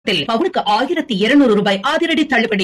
பவுனுக்கு ஆயிரத்தி இருநூறு ரூபாய் அதிரடி தள்ளுபடி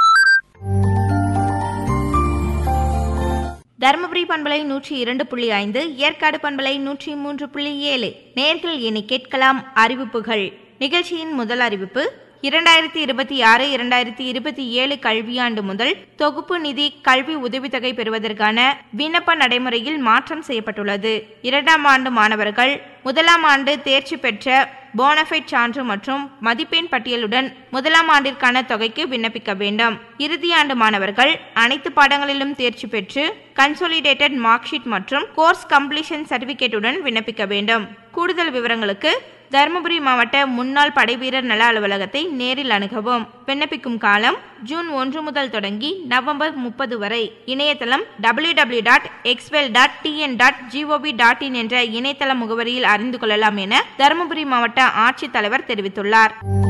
தருமபுரி பண்பலை நூற்றி இரண்டு புள்ளி ஐந்து ஏற்காடு பண்பலை நூற்றி மூன்று புள்ளி ஏழு நேர்கள் இனி கேட்கலாம் அறிவிப்புகள் நிகழ்ச்சியின் முதல் அறிவிப்பு இரண்டாயிரத்தி இருபத்தி ஆறு இரண்டாயிரத்தி இருபத்தி ஏழு கல்வியாண்டு முதல் தொகுப்பு நிதி கல்வி உதவித்தொகை பெறுவதற்கான விண்ணப்ப நடைமுறையில் மாற்றம் செய்யப்பட்டுள்ளது இரண்டாம் ஆண்டு மாணவர்கள் முதலாம் ஆண்டு தேர்ச்சி பெற்ற போனஃபைட் சான்று மற்றும் மதிப்பெண் பட்டியலுடன் முதலாம் ஆண்டிற்கான தொகைக்கு விண்ணப்பிக்க வேண்டும் இறுதி ஆண்டு மாணவர்கள் அனைத்து பாடங்களிலும் தேர்ச்சி பெற்று கன்சோலிடேட்டட் மார்க் ஷீட் மற்றும் கோர்ஸ் கம்ப்ளீஷன் சர்டிபிகேட்டுடன் விண்ணப்பிக்க வேண்டும் கூடுதல் விவரங்களுக்கு தருமபுரி மாவட்ட முன்னாள் படைவீரர் நல அலுவலகத்தை நேரில் அணுகவும் விண்ணப்பிக்கும் காலம் ஜூன் ஒன்று முதல் தொடங்கி நவம்பர் முப்பது வரை இணையதளம் டபிள்யூ டபிள்யூ டாட் எக்ஸ்வெல் dot TN dot GOV dot in என்ற இணையதள முகவரியில் அறிந்து கொள்ளலாம் என தருமபுரி மாவட்ட ஆட்சித்தலைவர் தெரிவித்துள்ளார்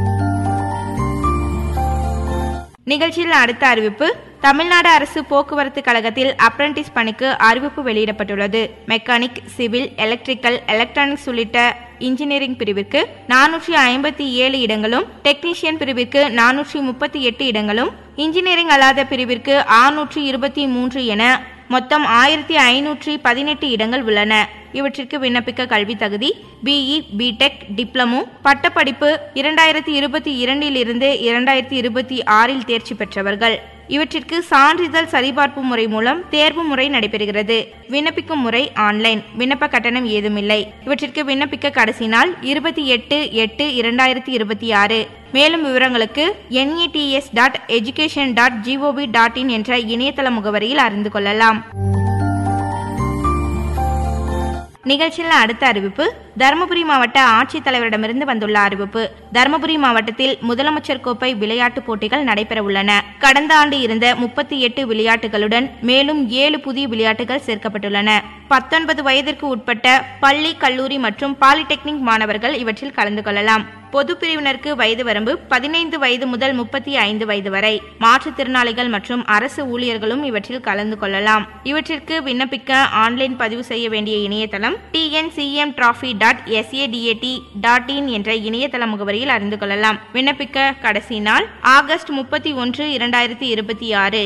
நிகழ்ச்சியில் அடுத்த அறிவிப்பு தமிழ்நாடு அரசு போக்குவரத்து கழகத்தில் அப்ரண்டிஸ் பணிக்கு அறிவிப்பு வெளியிடப்பட்டுள்ளது மெக்கானிக் சிவில் எலக்ட்ரிக்கல் எலக்ட்ரானிக்ஸ் உள்ளிட்ட இன்ஜினியரிங் பிரிவிற்கு நானூற்றி ஐம்பத்தி ஏழு இடங்களும் டெக்னீஷியன் பிரிவிற்கு நானூற்றி முப்பத்தி எட்டு இடங்களும் இன்ஜினியரிங் அல்லாத பிரிவிற்கு ஆறுநூற்றி இருபத்தி மூன்று என மொத்தம் ஆயிரத்தி ஐநூற்றி பதினெட்டு இடங்கள் உள்ளன இவற்றிற்கு விண்ணப்பிக்க கல்வி தகுதி பிஇ பிடெக் டிப்ளமோ பட்டப்படிப்பு இரண்டாயிரத்தி இருபத்தி இரண்டில் இருந்து இரண்டாயிரத்தி இருபத்தி ஆறில் தேர்ச்சி பெற்றவர்கள் இவற்றிற்கு சான்றிதழ் சரிபார்ப்பு முறை மூலம் தேர்வு முறை நடைபெறுகிறது விண்ணப்பிக்கும் முறை ஆன்லைன் விண்ணப்ப கட்டணம் ஏதுமில்லை இவற்றிற்கு விண்ணப்பிக்க கடைசி நாள் இருபத்தி எட்டு எட்டு இரண்டாயிரத்தி இருபத்தி ஆறு மேலும் விவரங்களுக்கு NETS dot education dot GOV dot in என்ற இணையதள முகவரியில் அறிந்து கொள்ளலாம் நிகழ்ச்சியில் அடுத்த அறிவிப்பு தருமபுரி மாவட்ட ஆட்சித்தலைவரிடமிருந்து வந்துள்ள அறிவிப்பு தருமபுரி மாவட்டத்தில் முதலமைச்சர் கோப்பை விளையாட்டுப் போட்டிகள் நடைபெற உள்ளன கடந்த ஆண்டு இருந்த முப்பத்தி எட்டு விளையாட்டுகளுடன் மேலும் ஏழு புதிய விளையாட்டுகள் சேர்க்கப்பட்டுள்ளன பத்தொன்பது வயதிற்கு உட்பட்ட பள்ளி கல்லூரி மற்றும் பாலிடெக்னிக் மாணவர்கள் இவற்றில் கலந்து கொள்ளலாம் பொது பிரிவினருக்கு வயது வரம்பு பதினைந்து வயது முதல் முப்பத்தி ஐந்து வயது வரை மாற்றுத்திறனாளிகள் மற்றும் அரசு ஊழியர்களும் இவற்றில் கலந்து கொள்ளலாம் இவற்றிற்கு விண்ணப்பிக்க ஆன்லைன் பதிவு செய்ய வேண்டிய இணையதளம் TNCM trophy dot SADAT dot in என்ற இணையதள முகவரியில் அறிந்து கொள்ளலாம் விண்ணப்பிக்க கடைசி நாள் ஆகஸ்ட் முப்பத்தி ஒன்று இரண்டாயிரத்தி இருபத்தி ஆறு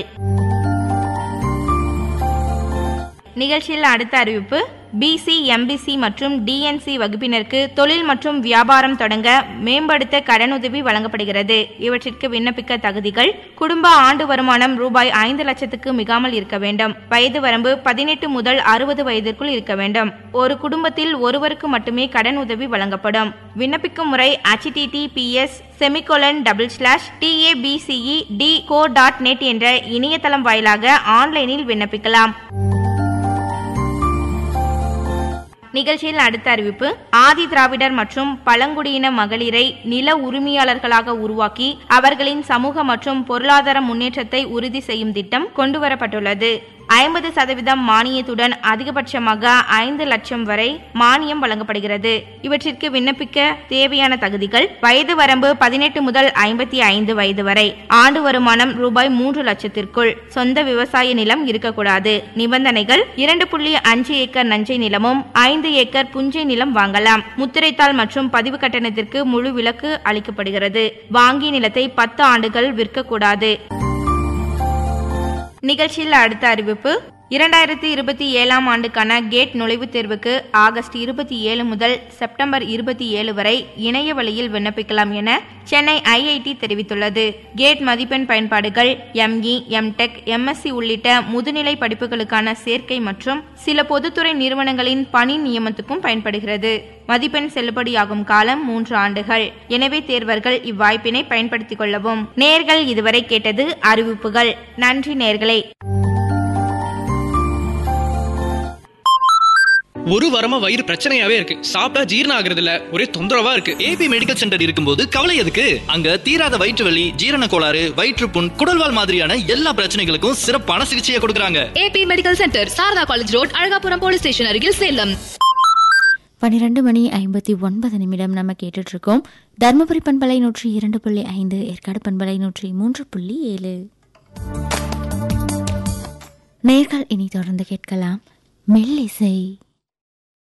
நிகழ்ச்சியில் அடுத்த அறிவிப்பு பிசி எம்பிசி மற்றும் டிஎன்சி வகுப்பினருக்கு தொழில் மற்றும் வியாபாரம் தொடங்க மேம்படுத்த கடனுதவி வழங்கப்படுகிறது இவற்றிற்கு விண்ணப்பிக்க தகுதிகள் குடும்ப ஆண்டு வருமானம் ரூபாய் ஐந்து லட்சத்துக்கு மிகாமல் இருக்க வேண்டும் வயது வரம்பு பதினெட்டு முதல் அறுபது வயதிற்குள் இருக்க வேண்டும் ஒரு குடும்பத்தில் ஒருவருக்கு மட்டுமே கடன் உதவி வழங்கப்படும் விண்ணப்பிக்கும் முறை https semicolon double slash TABCE D co dot net என்ற இணையதளம் வாயிலாக ஆன்லைனில் விண்ணப்பிக்கலாம் நிகழ்ச்சியில் அடுத்த அறிவிப்பு ஆதி திராவிடர் மற்றும் பழங்குடியின மகளிரை நில உரிமையாளர்களாக உருவாக்கி அவர்களின் சமூக மற்றும் பொருளாதார முன்னேற்றத்தை உறுதி செய்யும் திட்டம் கொண்டுவரப்பட்டுள்ளது ஐம்பது சதவீதம் மானியத்துடன் அதிகபட்சமாக ஐந்து லட்சம் வரை மானியம் வழங்கப்படுகிறது இவற்றிற்கு விண்ணப்பிக்க தேவையான தகுதிகள் வயது வரம்பு பதினெட்டு முதல் ஐம்பத்தி ஐந்து வயது வரை ஆண்டு வருமானம் ரூபாய் மூன்று லட்சத்திற்குள் சொந்த விவசாய நிலம் இருக்கக்கூடாது நிபந்தனைகள் இரண்டு புள்ளி அஞ்சு ஏக்கர் நஞ்சை நிலமும் ஐந்து ஏக்கர் புஞ்சை நிலம் வாங்கலாம் முத்திரைத்தாள் மற்றும் பதிவு கட்டணத்திற்கு முழு விலக்கு அளிக்கப்படுகிறது வாங்கிய நிலத்தை பத்து ஆண்டுகள் விற்கக்கூடாது நிகழ்ச்சியில் அடுத்த அறிவிப்பு இரண்டாயிரத்தி இருபத்தி ஏழாம் ஆண்டுக்கான கேட் நுழைவுத் தேர்வுக்கு ஆகஸ்ட் இருபத்தி ஏழு முதல் செப்டம்பர் இருபத்தி ஏழு வரை இணைய வழியில் விண்ணப்பிக்கலாம் என சென்னை ஐஐடி தெரிவித்துள்ளது கேட் மதிப்பெண் பயன்பாடுகள் எம்இ எம்டெக் எம்எஸ்சி உள்ளிட்ட முதுநிலை படிப்புகளுக்கான சேர்க்கை மற்றும் சில பொதுத்துறை நிறுவனங்களின் பணி நியமனத்துக்கும் பயன்படுகிறது மதிப்பெண் செல்லுபடியாகும் காலம் மூன்று ஆண்டுகள் எனவே தேர்வர்கள் இவ்வாய்ப்பினை பயன்படுத்திக் கொள்ளவும் நேர்கள் இதுவரை கேட்டது அறிவிப்புகள் நன்றி நேர்களே ஒரு வாரமா வயிறு பிரச்சனையாவே இருக்கு சாப்பிட்டா ஜீரணம் ஆகுறது இல்ல ஒரே தொந்தரவா இருக்கு ஏபி மெடிக்கல் சென்டர் இருக்கும்போது கவலை எதுக்கு அங்க தீராத வயிற்று வலி ஜீரண கோளாறு வயிற்றுப்புண் குடல்வால் மாதிரியான எல்லா பிரச்சனைகளுக்கும் சிறப்பான சிகிச்சையை கொடுக்கறாங்க AB medical centre Sarada college road Alagapuram police station அருகில் சேலம் பன்னிரெண்டு மணி ஐம்பத்தி ஒன்பது நிமிடம் நம்ம கேட்டுட்டு இருக்கோம் தருமபுரி பண்பலை நூற்றி இரண்டு புள்ளி ஐந்து ஏற்காடு பண்பலை நூற்றி மூன்று புள்ளி ஏழு நேர்கள் இனி தொடர்ந்து கேட்கலாம் மெல்லிசை